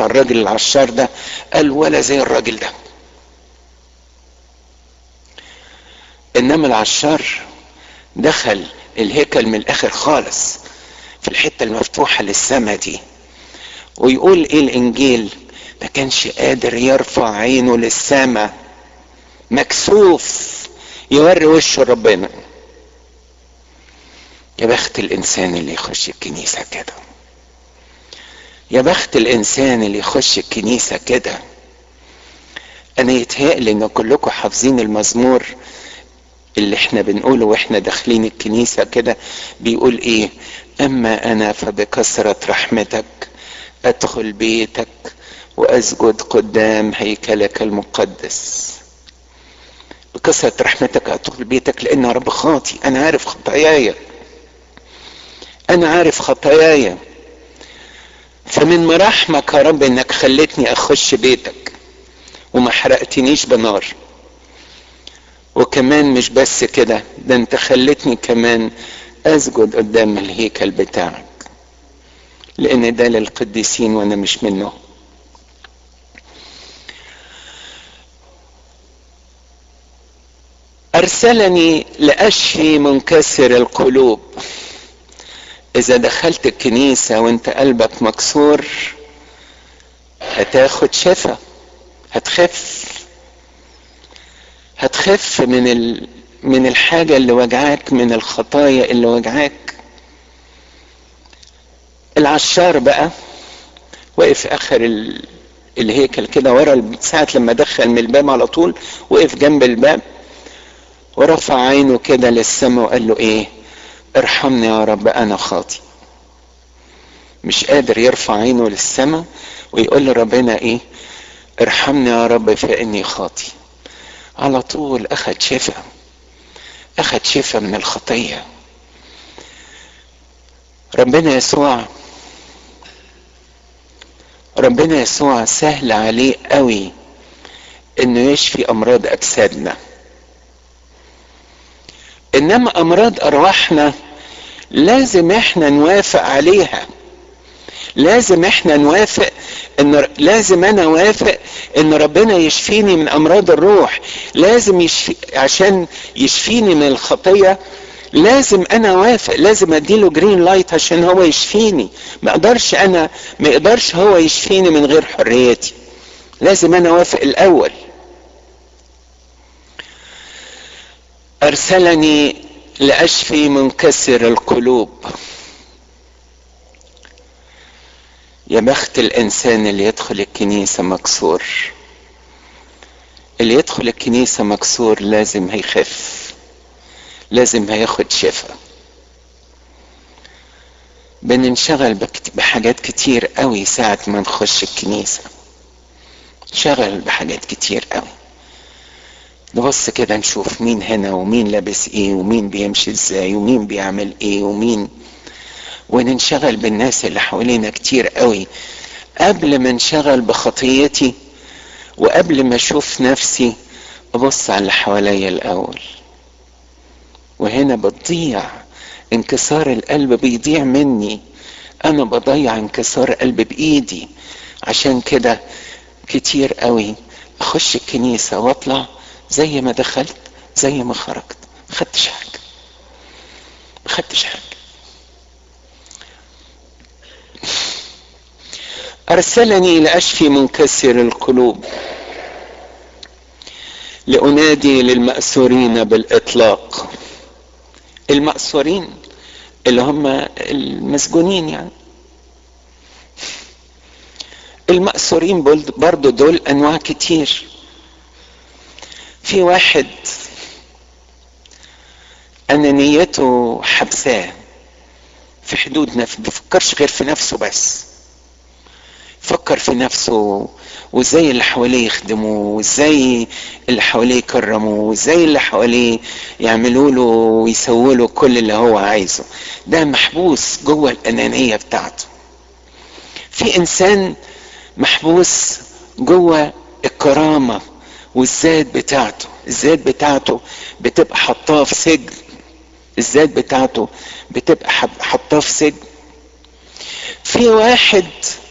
بتاع الراجل العشار ده قال ولا زي الراجل ده انما العشار دخل الهيكل من الاخر خالص في الحته المفتوحه للسما دي ويقول ايه الانجيل ما كانش قادر يرفع عينه للسما مكسوف يوري وشه ربنا يا بخت الانسان اللي يخش الكنيسه كده يا بخت الانسان اللي يخش الكنيسه كده انا يتهيألي ان كلكم حافظين المزمور اللي احنا بنقوله واحنا داخلين الكنيسة كده بيقول ايه اما انا فبكثرة رحمتك ادخل بيتك واسجد قدام هيكلك المقدس بكثرة رحمتك ادخل بيتك لان يا رب خاطي انا عارف خطاياي انا عارف خطاياي فمن مراحمك يا رب انك خلتني اخش بيتك وما حرقتنيش بنار وكمان مش بس كده ده انت خلتني كمان اسجد قدام الهيكل بتاعك لان ده للقديسين وانا مش منهم ارسلني لاشفي منكسر القلوب اذا دخلت الكنيسة وانت قلبك مكسور هتاخد شفا هتخف هتخف من ال... من الحاجة اللي وجعاك من الخطايا اللي وجعاك العشار بقى وقف اخر ال... الهيكل كده ورا ساعة لما دخل من الباب على طول وقف جنب الباب ورفع عينه كده للسماء وقال له ايه ارحمني يا رب انا خاطي مش قادر يرفع عينه للسماء ويقول لربنا ايه ارحمني يا رب فاني خاطي على طول اخد شفاء اخد شفاء من الخطيه ربنا يسوع ربنا يسوع سهل عليه قوي انه يشفي امراض اجسادنا انما امراض ارواحنا لازم احنا نوافق عليها لازم احنا نوافق ان لازم انا وافق ان ربنا يشفيني من امراض الروح لازم يشفي عشان يشفيني من الخطيه لازم انا وافق لازم اديله جرين لايت عشان هو يشفيني ما اقدرش انا ما يقدرش هو يشفيني من غير حريتي لازم انا وافق الاول ارسلني لاشفي منكسر القلوب يا بخت الانسان اللي يدخل الكنيسه مكسور اللي يدخل الكنيسه مكسور لازم هيخف لازم هياخد شفاء بننشغل بحاجات كتير قوي ساعة ما نخش الكنيسة شغل بحاجات كتير قوي نبص كده نشوف مين هنا ومين لابس ايه ومين بيمشي ازاي ومين بيعمل ايه ومين وننشغل بالناس اللي حوالينا كتير قوي قبل ما انشغل بخطيتي وقبل ما اشوف نفسي ابص على اللي حواليا الاول وهنا بتضيع انكسار القلب بيضيع مني انا بضيع انكسار قلب بايدي عشان كده كتير قوي اخش الكنيسة واطلع زي ما دخلت زي ما خرجت ما خدتش حاجة ما خدتش حاجة ارسلني لاشفي منكسر القلوب لانادي للمأسورين بالاطلاق المأسورين اللي هم المسجونين يعني المأسورين برضو دول انواع كتير في واحد انانيته حبساه في حدود نفسه بيفكرش غير في نفسه بس فكر في نفسه وازاي اللي حواليه يخدموه وازاي اللي حواليه يكرموه وازاي اللي حواليه يعملوا له ويسووا له كل اللي هو عايزه ده محبوس جوه الانانيه بتاعته في انسان محبوس جوه الكرامه والذات بتاعته الذات بتاعته بتبقى حطاه في سجن الذات بتاعته بتبقى حطاه في سجن في واحد